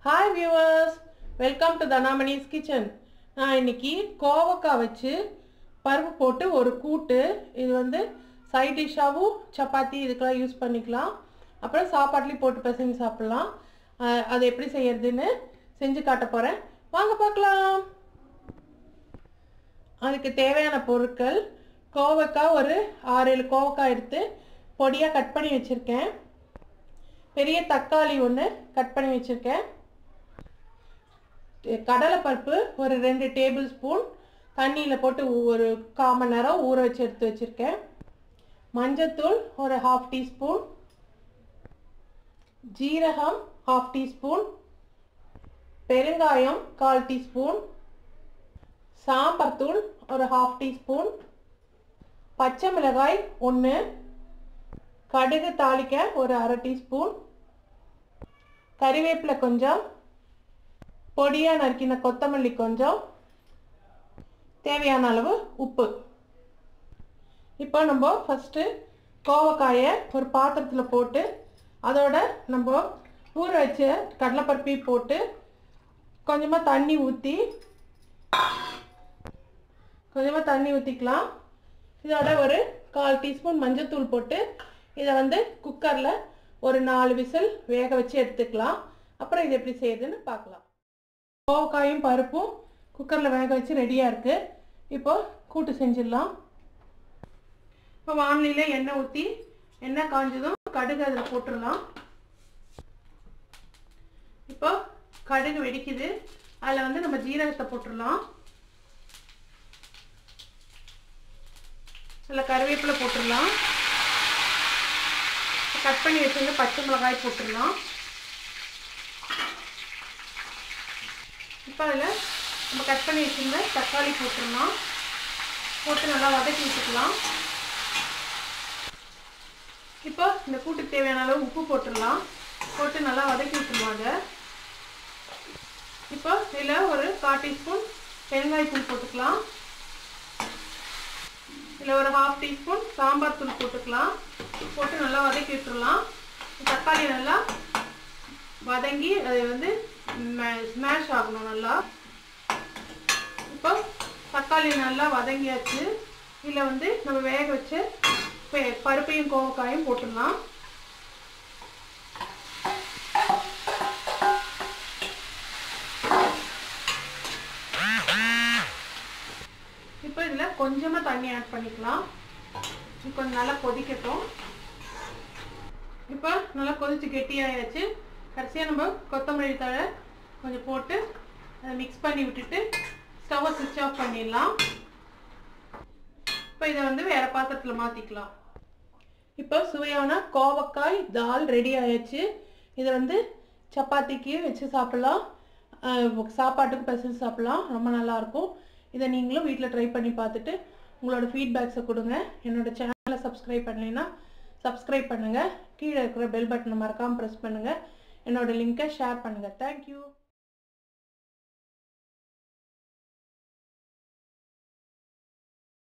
hi viewers welcome to Dhanamani's kitchen நான் இன்னைக்கு கோவக்காய் வச்சு பருப்பு போட்டு ஒரு கூட்டு இது வந்து சைட் டிஷ்ஷாகவும் சப்பாத்தி இதுக்கெல்லாம் யூஸ் பண்ணிக்கலாம் அப்புறம் சாப்பாட்லேயும் போட்டு பிசைஞ்சு சாப்பிட்லாம் அஹ் அது எப்படி செய்யறதுன்னு செஞ்சு காட்ட போகிறேன் வாங்க பார்க்கலாம் அதுக்கு தேவையான பொருட்கள் கோவக்காய் ஒரு ஆறு ஏழு கோவக்காய் எடுத்து பொடியாக கட் பண்ணி வச்சுருக்கேன் பெரிய தக்காளி ஒன்று கட் பண்ணி வச்சுருக்கேன் கடலைப்பருப்பு ஒரு ரெண்டு டேபிள் ஸ்பூன் தண்ணியில் போட்டு ஊ- ஒரு கால் மணி நேரம் ஊற வச்சு எடுத்து வச்சுருக்கேன் மஞ்சத்தூள் ஒரு ஹாஃப் டீஸ்பூன் ஜீரகம் ஹாஃப் டீஸ்பூன் பெருங்காயம் கால் டீஸ்பூன் சாம்பார் தூள் ஒரு ஹாஃப் டீஸ்பூன் பச்சை மிளகாய் ஒன்று கடுகு தாளிக்க ஒரு அரை டீஸ்பூன் கறிவேப்பிலை கொஞ்சம் பொடியாக நறுக்கின கொத்தமல்லி கொஞ்சம் தேவையான அளவு உப்பு இப்போ நம்ம ஃபஸ்ட்டு கோவக்காயை ஒரு பாத்திரத்தில் போட்டு அதோட நம்ம ஊற வச்ச கடலைப்பருப்பையும் போட்டு கொஞ்சமாக தண்ணி ஊற்றி கொஞ்சமாக தண்ணி ஊற்றிக்கலாம் இதோட ஒரு கால் டீஸ்பூன் மஞ்சத்தூள் போட்டு இதை வந்து குக்கரில் ஒரு நாலு விசில் வேக வச்சு எடுத்துக்கலாம் அப்புறம் இது எப்படி செய்யுதுன்னு பார்க்கலாம் கோவக்காயும் பருப்பும் குக்கரில் வேக வச்சு ரெடியாக இருக்குது இப்போ கூட்டு செஞ்சிடலாம் இப்போ வானிலையில் எண்ணெய் ஊற்றி எண்ணெய் காஞ்சதும் கடுகு அதில் போட்டுடலாம் இப்போ கடுகு வெடிக்குது அதில் வந்து நம்ம ஜீரகத்தை போட்டுடலாம் அதில் கருவேப்பிலை போட்டுடலாம் கட் பண்ணி வச்சிருந்த பச்சை மிளகாய் போட்டுடலாம் இப்போ அதில் நம்ம கட் பண்ணி வச்சிருந்த தக்காளி போட்டுடலாம் போட்டு நல்லா வதக்கி வச்சுக்கலாம் இப்போ இந்த கூட்டுக்கு தேவையான அளவு உப்பு போட்டுடலாம் போட்டு நல்லா வதக்கி விட்டுருவாங்க இப்போ இதில் ஒரு கால் டீஸ்பூன் பெருங்காயத்தூள் போட்டுக்கலாம் இதில் ஒரு ஹாஃப் டீஸ்பூன் சாம்பார் தூள் போட்டுக்கலாம் போட்டு நல்லா வதக்கி விட்டுறலாம் தக்காளி நல்லா வதங்கி அது வந்து ஸ்மாஷ் ஆகணும் நல்லா இப்போ தக்காளி நல்லா வதங்கியாச்சு இதில் வந்து நம்ம வேக வச்ச பெ- பருப்பையும் கோவக்காயும் போட்டுடலாம் இப்போ இதில் கொஞ்சமாக தண்ணி ஆட் பண்ணிக்கலாம் இது கொஞ்சம் நல்லா கொதிக்கட்டும் இப்போ நல்லா கொதிச்சு கெட்டியாயாச்சு கடைசியாக நம்ம கொத்தமல்லி தழை கொஞ்சம் போட்டு அதை மிக்ஸ் பண்ணி விட்டுட்டு ஸ்டவ்வை சுவிட்ச் ஆஃப் பண்ணிடலாம் இப்போ இதை வந்து வேறு பாத்திரத்தில் மாற்றிக்கலாம் இப்போ சுவையான கோவக்காய் தால் ரெடி ஆயாச்சு இதை வந்து சப்பாத்திக்கு வச்சு சாப்பிட்லாம் அஹ் சாப்பாட்டுக்கு பிசைஞ்சு சாப்பிட்லாம் ரொம்ப நல்லாயிருக்கும் இதை நீங்களும் வீட்டில் ட்ரை பண்ணி பார்த்துட்டு உங்களோட ஃபீட்பேக்ஸை கொடுங்க என்னோட சேனலை சப்ஸ்கிரைப் பண்ணலைன்னா சப்ஸ்கிரைப் பண்ணுங்கள் கீழே இருக்கிற பெல் பட்டனை மறக்காமல் ப்ரெஸ் பண்ணுங்கள் என்னோட லிங்க்கை ஷேர் பண்ணுங்கள் தேங்க்யூ